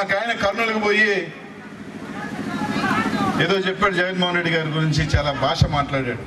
ఒక ఆయన కర్నూలుకు పోయి ఏదో చెప్పాడు జగన్మోహన్ రెడ్డి గారి గురించి చాలా భాష మాట్లాడాడు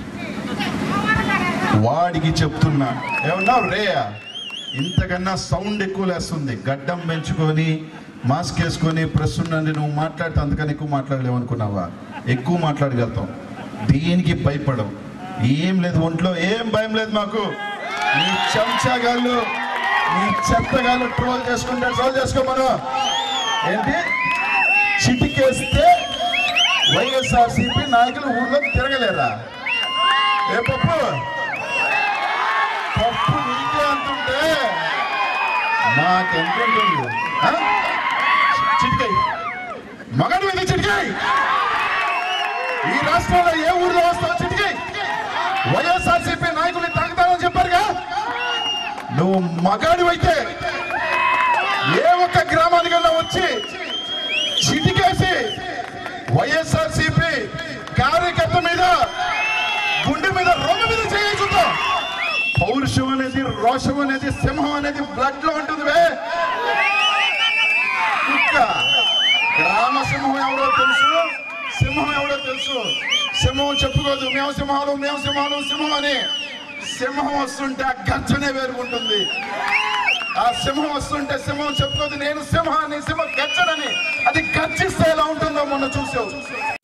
వాడికి చెప్తున్నా ఏమన్నావు రేయా ఇంతకన్నా సౌండ్ ఎక్కువ లేస్తుంది గడ్డం పెంచుకొని మాస్క్ వేసుకొని ప్రెస్ ఉన్నది నువ్వు మాట్లాడితే అంతకన్నా ఎక్కువ మాట్లాడలేవు అనుకున్నావా ఎక్కువ మాట్లాడగలుగుతాం దీనికి భయపడం ఏం లేదు ఒంట్లో ఏం భయం లేదు మాకు నీ చెంచాగాళ్ళు నీ చెత్తగాళ్ళు ట్రోల్ చేసుకుంటే ట్రోల్ చేసుకోమను ఏంటి చిటికేస్తే వైఎస్ఆర్సీపీ నాయకులు ఊళ్ళో తిరగలేరా ఏ పప్పు పప్పు నీకే అంటుంటే నాకెంత ఉంటుంది ఆ? చిటికాయి మగడు మీద చిటికాయి ఈ రాష్ట్రంలో ఏ ఊర్లో వస్తావు చిటికాయి వైఎస్ఆర్సీపీ నాయకులు తాగుతానని చెప్పారుగా నువ్వు మగాడివైతే ఏ ఒక్క గ్రామానికల్లా వచ్చి చిటికేసి వైఎస్ఆర్సీపీ కార్యకర్త మీద గుండె మీద రొమ్మ మీద చేయించుతాం పౌరుషం అనేది రోషం అనేది సింహం అనేది బ్లడ్ లో ఉంటుంది వే ఇంకా గ్రామ సింహం ఎవడో తెలుసు సింహం ఎవడో తెలుసు సింహం చెప్పుకోదు మేము సింహాలు మేము సింహాలు సింహం అని సింహం వస్తుంటే ఆ గర్జనే వేరుకుంటుంది ఆ సింహం వస్తుంటే సింహం చెప్పుకోదు నేను సింహాన్ని సింహం గర్జనని అది గర్జిస్తే ఎలా ఉంటుందో మొన్న చూసావు